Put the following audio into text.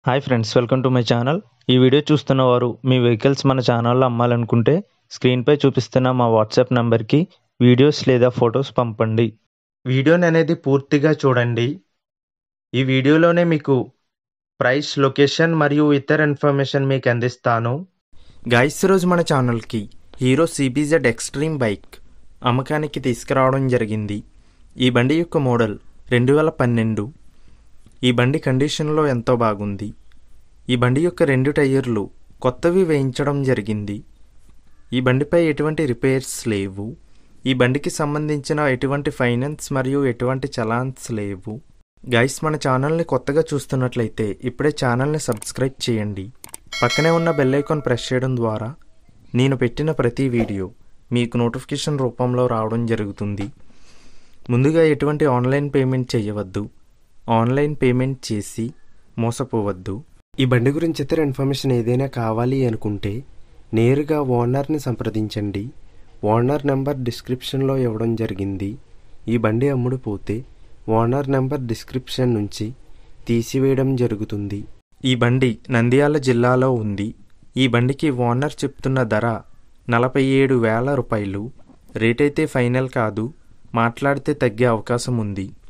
hi friends welcome to my channel ఈ video చూస్తున్న వారు మీ వెహికల్స్ మన ఛానల్లో అమ్మాలనుకుంటే స్క్రీన్పై చూపిస్తున్న మా వాట్సాప్ నంబర్కి వీడియోస్ లేదా ఫొటోస్ పంపండి వీడియోని అనేది పూర్తిగా చూడండి ఈ వీడియోలోనే మీకు ప్రైస్ లొకేషన్ మరియు ఇతర ఇన్ఫర్మేషన్ మీకు అందిస్తాను గైస్ రోజు మన ఛానల్కి హీరో సిబిజెడ్ ఎక్స్ట్రీమ్ బైక్ అమ్మకానికి తీసుకురావడం జరిగింది ఈ బండి యొక్క మోడల్ రెండు వేల పన్నెండు ఈ బండి కండిషన్లో ఎంతో బాగుంది ఈ బండి యొక్క రెండు టైర్లు కొత్తవి వేయించడం జరిగింది ఈ బండిపై ఎటువంటి రిపేర్స్ లేవు ఈ బండికి సంబంధించిన ఎటువంటి ఫైనాన్స్ మరియు ఎటువంటి చలాన్స్ లేవు గైస్ మన ఛానల్ని కొత్తగా చూస్తున్నట్లయితే ఇప్పుడే ఛానల్ని సబ్స్క్రైబ్ చేయండి పక్కనే ఉన్న బెల్ ఐకాన్ ప్రెస్ చేయడం ద్వారా నేను పెట్టిన ప్రతి వీడియో మీకు నోటిఫికేషన్ రూపంలో రావడం జరుగుతుంది ముందుగా ఎటువంటి ఆన్లైన్ పేమెంట్ చేయవద్దు ఆన్లైన్ పేమెంట్ చేసి మోసపోవద్దు ఈ బండి గురించి ఇతర ఇన్ఫర్మేషన్ ఏదైనా కావాలి అనుకుంటే నేరుగా ఓనర్ని సంప్రదించండి ఓనర్ నెంబర్ డిస్క్రిప్షన్లో ఇవ్వడం జరిగింది ఈ బండి అమ్ముడు పోతే ఓనర్ నెంబర్ డిస్క్రిప్షన్ నుంచి తీసివేయడం జరుగుతుంది ఈ బండి నంద్యాల జిల్లాలో ఉంది ఈ బండికి ఓనర్ చెప్తున్న ధర నలభై ఏడు వేల రూపాయలు రేట్ అయితే ఫైనల్ కాదు మాట్లాడితే తగ్గే అవకాశం ఉంది